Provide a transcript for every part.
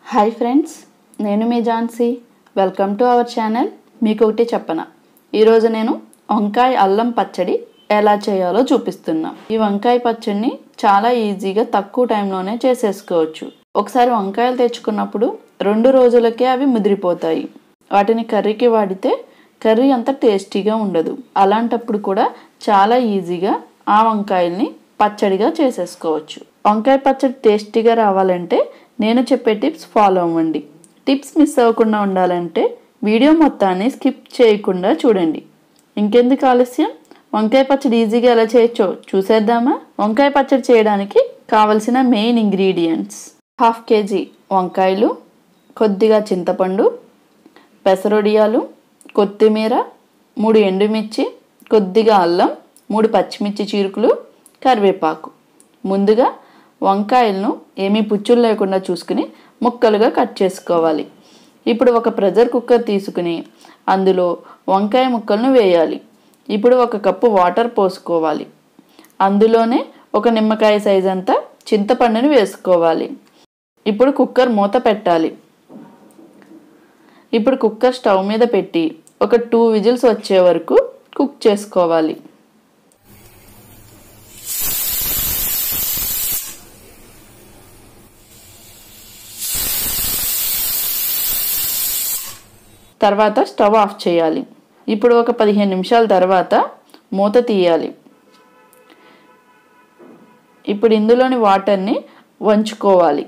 hi friends నేను మీ Jhansi welcome to our channel మీకు ఒకటి చెప్పన ఈరోజు నేను వంకాయ అల్లం పచ్చడి ఎలా చేయాలో చూపిస్తున్నా ఈ వంకాయ పచ్చడిని చాలా ఈజీగా తక్కువ టైంలోనే చేసేసుకోవచ్చు ఒకసారి వంకాయలు తెచ్చుకున్నప్పుడు రెండు రోజులకే అవి ముదిరిపోతాయి వాటిని కర్రీకి వాడితే కర్రీ అంత టేస్టీగా ఉండదు అలాంటప్పుడు కూడా చాలా ఈజీగా ఆ వంకాయల్ని పచ్చడిగా చేసేసుకోవచ్చు వంకాయ పచ్చడి టేస్టీగా రావాలంటే నేను చెప్పే టిప్స్ ఫాలో అవ్వండి టిప్స్ మిస్ అవ్వకుండా ఉండాలంటే వీడియో మొత్తాన్ని స్కిప్ చేయకుండా చూడండి ఇంకెందుకు ఆలస్యం వంకాయ పచ్చడి ఈజీగా ఎలా చేయొచ్చో చూసేద్దామా వంకాయ పచ్చడి చేయడానికి కావలసిన మెయిన్ ఇంగ్రీడియంట్స్ హాఫ్ కేజీ వంకాయలు కొద్దిగా చింతపండు పెసరొడియాలు కొత్తిమీర మూడు ఎండుమిర్చి కొద్దిగా అల్లం మూడు పచ్చిమిర్చి చీరుకులు కరివేపాకు ముందుగా వంకాయలను ఏమీ పుచ్చులు లేకుండా చూసుకుని ముక్కలుగా కట్ చేసుకోవాలి ఇప్పుడు ఒక ప్రెషర్ కుక్కర్ తీసుకుని అందులో వంకాయ ముక్కలను వేయాలి ఇప్పుడు ఒక కప్పు వాటర్ పోసుకోవాలి అందులోనే ఒక నిమ్మకాయ సైజ్ అంతా చింతపండుని వేసుకోవాలి ఇప్పుడు కుక్కర్ మూత పెట్టాలి ఇప్పుడు కుక్కర్ స్టవ్ మీద పెట్టి ఒక టూ విజిల్స్ వచ్చే వరకు కుక్ చేసుకోవాలి తర్వాత స్టవ్ ఆఫ్ చేయాలి ఇప్పుడు ఒక పదిహేను నిమిషాల తర్వాత మూత తీయాలి ఇప్పుడు ఇందులోని వాటర్ని వంచుకోవాలి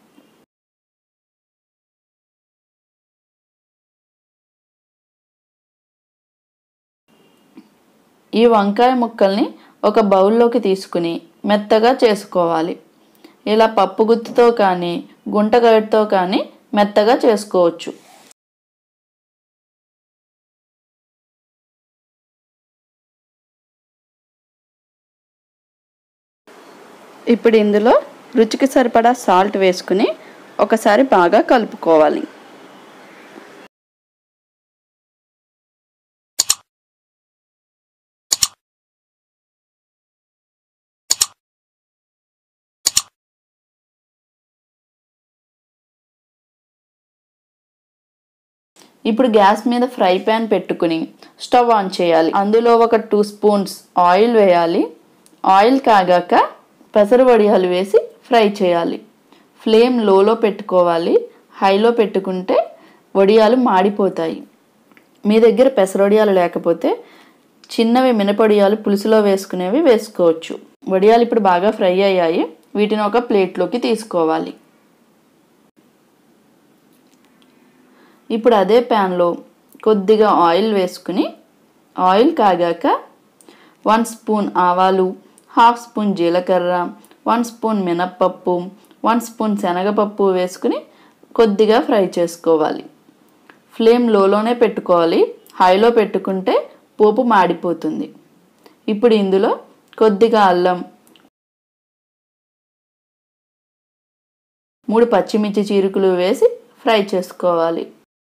ఈ వంకాయ ముక్కల్ని ఒక బౌల్లోకి తీసుకుని మెత్తగా చేసుకోవాలి ఇలా పప్పు గుత్తితో కానీ గుంటగడ్డతో కానీ మెత్తగా చేసుకోవచ్చు ఇప్పుడు ఇందులో రుచికి సరిపడా సాల్ట్ వేసుకుని ఒకసారి బాగా కలుపుకోవాలి ఇప్పుడు గ్యాస్ మీద ఫ్రై ప్యాన్ పెట్టుకుని స్టవ్ ఆన్ చేయాలి అందులో ఒక టూ స్పూన్స్ ఆయిల్ వేయాలి ఆయిల్ కాగాక పెసర వడియాలు వేసి ఫ్రై చేయాలి ఫ్లేమ్ లోలో పెట్టుకోవాలి హైలో పెట్టుకుంటే వడియాలు మాడిపోతాయి మీ దగ్గర పెసరొడియాలు లేకపోతే చిన్నవి మినపొడియాలు పులుసులో వేసుకునేవి వేసుకోవచ్చు వడియాలు ఇప్పుడు బాగా ఫ్రై అయ్యాయి వీటిని ఒక ప్లేట్లోకి తీసుకోవాలి ఇప్పుడు అదే ప్యాన్లో కొద్దిగా ఆయిల్ వేసుకుని ఆయిల్ కాగాక వన్ స్పూన్ ఆవాలు హాఫ్ స్పూన్ జీలకర్ర వన్ స్పూన్ మినప్పప్పు వన్ స్పూన్ శనగపప్పు వేసుకుని కొద్దిగా ఫ్రై చేసుకోవాలి ఫ్లేమ్ లోలోనే పెట్టుకోవాలి హైలో పెట్టుకుంటే పోపు మాడిపోతుంది ఇప్పుడు ఇందులో కొద్దిగా అల్లం మూడు పచ్చిమిర్చి చీరుకులు వేసి ఫ్రై చేసుకోవాలి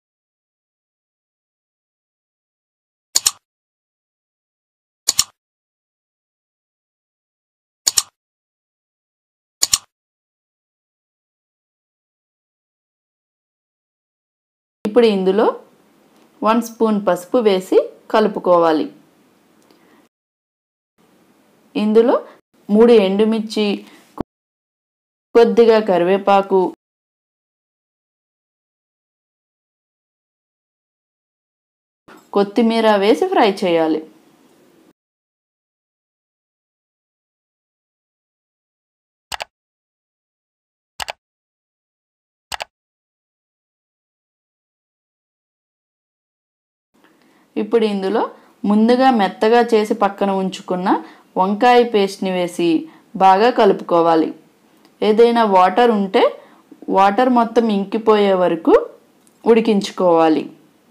ఇప్పుడు ఇందులో వన్ స్పూన్ పసుపు వేసి కలుపుకోవాలి ఇందులో మూడు ఎండుమిర్చి కొద్దిగా కరివేపాకు కొత్తిమీర వేసి ఫ్రై చేయాలి ఇప్పుడు ఇందులో ముందుగా మెత్తగా చేసి పక్కన ఉంచుకున్న వంకాయ పేస్ట్ని వేసి బాగా కలుపుకోవాలి ఏదైనా వాటర్ ఉంటే వాటర్ మొత్తం ఇంకిపోయే వరకు ఉడికించుకోవాలి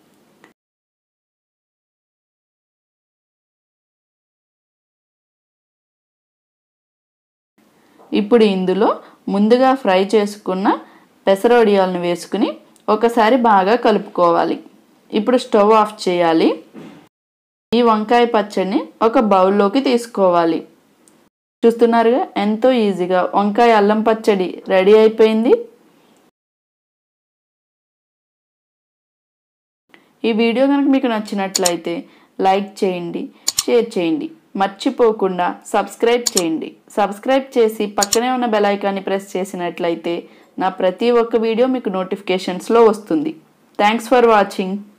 ఇప్పుడు ఇందులో ముందుగా ఫ్రై చేసుకున్న పెసరొడియాలను వేసుకుని ఒకసారి బాగా కలుపుకోవాలి ఇప్పుడు స్టవ్ ఆఫ్ చేయాలి ఈ వంకాయ పచ్చడిని ఒక బౌల్లోకి తీసుకోవాలి చూస్తున్నారుగా ఎంతో ఈజీగా వంకాయ అల్లం పచ్చడి రెడీ అయిపోయింది ఈ వీడియో కనుక మీకు నచ్చినట్లయితే లైక్ చేయండి షేర్ చేయండి మర్చిపోకుండా సబ్స్క్రైబ్ చేయండి సబ్స్క్రైబ్ చేసి పక్కనే ఉన్న బెల్ ఐకాన్ని ప్రెస్ చేసినట్లయితే నా ప్రతి ఒక్క వీడియో మీకు నోటిఫికేషన్స్లో వస్తుంది థ్యాంక్స్ ఫర్ వాచింగ్